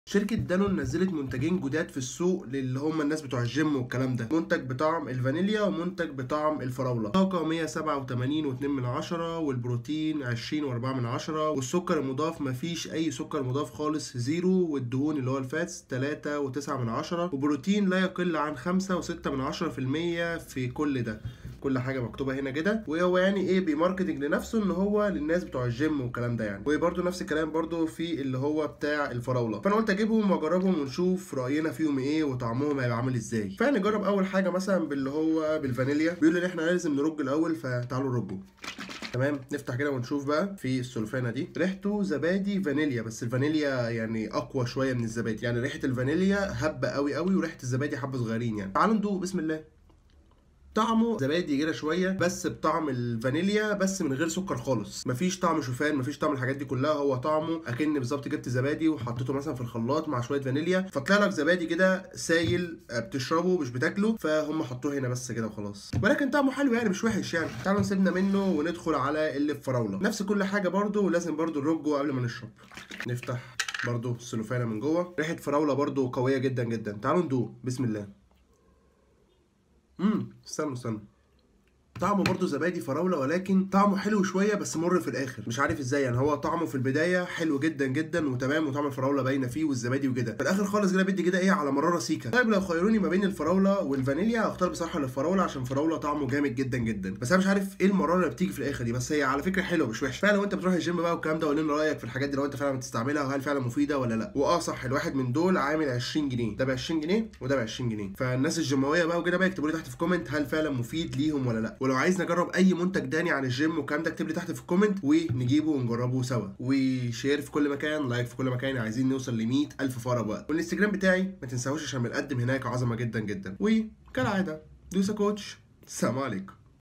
شركة دانون نزلت منتجين جداد في السوق للي هم الناس بتوع الجيم والكلام ده منتج بطعم الفانيليا ومنتج بطعم الفراولة طاقة 187 و2 من عشرة والبروتين 20 و4 من عشرة والسكر المضاف مفيش أي سكر مضاف خالص زيرو والدهون اللي هو الفاتس 3 و9 من عشرة وبروتين لا يقل عن 5 و6 من عشرة في المية في كل ده كل حاجه مكتوبه هنا كده وهو يعني ايه بيماركتنج لنفسه ان هو للناس بتوع الجيم والكلام ده يعني وبرده نفس الكلام برده في اللي هو بتاع الفراوله فانا قلت اجيبهم واجربهم ونشوف راينا فيهم ايه وطعمهم هيبقى عامل ازاي فنجرب اول حاجه مثلا باللي هو بالفانيليا بيقول ان احنا لازم نرج الاول فتعالوا نرجه تمام نفتح كده ونشوف بقى في السلفانه دي ريحته زبادي فانيليا بس الفانيليا يعني اقوى شويه من الزبادي يعني ريحه الفانيليا هبه قوي قوي وريحه الزبادي حبه صغيرين يعني تعالوا ندوق بسم الله طعمه زبادي كده شويه بس بطعم الفانيليا بس من غير سكر خالص مفيش طعم شوفان مفيش طعم الحاجات دي كلها هو طعمه اكن بالظبط جبت زبادي وحطيته مثلا في الخلاط مع شويه فانيليا فطلع لك زبادي كده سايل بتشربه مش بتاكله فهم حطوه هنا بس كده وخلاص ولكن طعمه حلو يعني مش وحش يعني تعالوا نسيبنا منه وندخل على اللي بفراوله نفس كل حاجه برده ولازم برده نرجه قبل ما نشرب نفتح برده السلوفانه من جوه ريحه فراوله برده قويه جدا جدا تعالوا ندوق بسم الله امم استنوا استنوا طعمه برضه زبادي فراوله ولكن طعمه حلو شويه بس مر في الاخر مش عارف ازاي يعني هو طعمه في البدايه حلو جدا جدا وتمام وطعم الفراوله باينه فيه والزبادي وكده في الاخر خالص كده بيدي كده ايه على مراره سيكا طيب لو خيروني ما بين الفراوله والفانيليا اختار بصراحه الفراوله عشان الفراوله طعمه جامد جدا جدا بس انا مش عارف ايه المراره اللي بتيجي في الاخر دي بس هي على فكره حلوه مش وحشه فعلا وانت بتروح الجيم بقى والكلام ده قول لنا رايك في الحاجات دي لو انت فعلا بتستعملها وهل فعلا مفيده ولا لا واه صح الواحد من دول عامل 20 جنيه ده ب 20 جنيه وده ب 20 جنيه فالناس الجيماويه بقى وكده بقى يكتبوا لي تحت في كومنت هل فعلا مفيد ليهم ولا لا ولو عايز نجرب اي منتج تاني عن الجيم والكلام ده اكتب لي تحت في الكومنت ونجيبه ونجربه سوا وشير في كل مكان لايك في كل مكان عايزين نوصل ل 100000 فولو بقى والانستجرام بتاعي ما تنساهوش عشان بنقدم هناك عظمه جدا جدا وكالعاده دوسا كوتش السلام عليكم